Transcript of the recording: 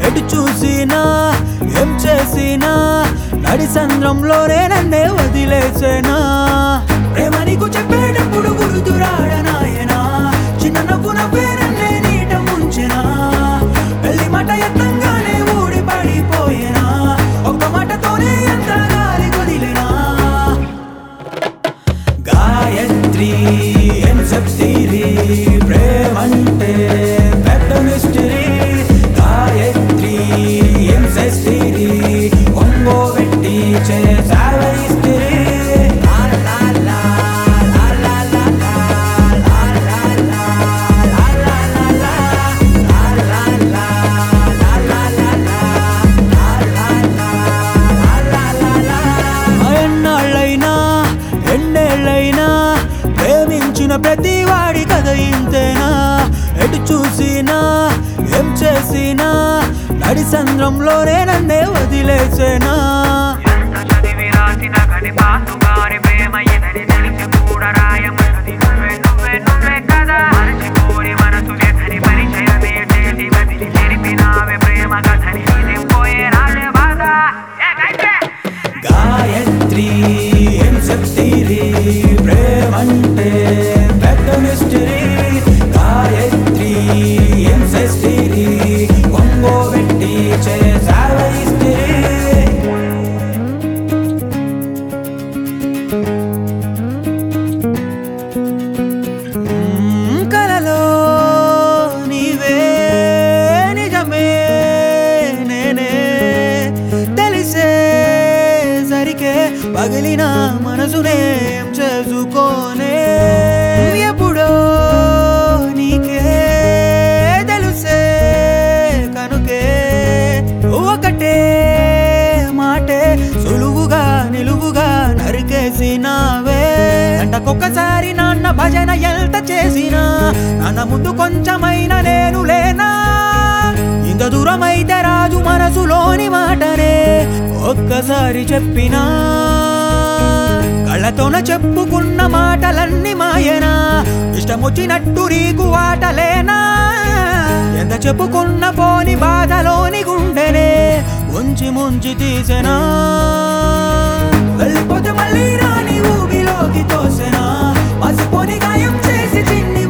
ఎటు చూసినా ఏం చేసినా నడి సంద్రంలోనే నన్నే వదిలేసేనా ప్రేమ నీకు చెప్పేటప్పుడు గురుతురాడనాయనా చిన్న నవ్వు నవ్వే నన్నే నీట ముంచెనా పెళ్లి మాట ఎత్తంగానే ఊడి పడిపోయేనా ఒక్క మాటతోనే ఎంత గాలి కొదిలేనా గాయత్రి ఏం చెప్తీరి ప్రేమంటే పెద్ద మిస్టరీ గాయత్రి ఏం చేస్తీరి ఒంగో పెట్టి చేసావ ఇస్త్రీ లా లా లా, లా లా లా లా, లా లా లా, లా లా లా లా, లా లా లా, లా లా లా లా, లా లా లా, లా లా లా లా. ఎన్నాళ్ళైనా ఎన్నేళ్ళైనా ప్రేమించిన ప్రతి వాడి కథ ఇంతేనా ఎటు చూసినా ఏం చేసినా నడి సంద్రంలోనే నన్నే వదిలేసేనా ఎంత చదివి రాసిన కని పాసు గారి ప్రేమ ఇదని తెలిసి కూడా రాయమన్నది నువ్వే నువ్వే నువ్వే కదా మరచిపోని మనసు వ్యధని పరిచయమే చేసి వదిలి తెరిపినావే ప్రేమ కథని నింపోయే రాజే బాధ ఏమైతే గాయత్రి ఏం చెప్తీరి ప్రేమంటే పెద్ద మిస్టరీ గాయత్రి ఏం చేస్తీరి ఒంగో పెట్టి చేసావ ఇస్త్రీ మ్మ్, కలలో నీవే నిజమే నేనే తెలిసే సరికే పగిలిన మనసునేం చేసుకోనే ఎప్పుడో నీకే తెలుసే కనుకే ఒకటే మాటే సులువుగా నిలువుగా నరికేసినావే గంటకొక్కసారి నాన్న భజన ఎంత చేసినా నాన్న ముందు కొంచెమైనా నేను లేనా ఇంత దూరమైతే రాజు మనసులోని మాటనే ఒక్కసారి చెప్పినా కళ్ళతోన చెప్పుకున్న మాటలన్నీ మాయనా ఇష్టమొచ్చినట్టు నీకు ఆటలేనా ఎంత చెప్పుకున్న పోని బాధలోని గుండెనే ఉంచి ముంచి తీసెనా వెళ్ళిపోతే మళ్ళీ రాని ఊబిలోకి తోసెనా పసిపోని గాయం చేసి చిన్ని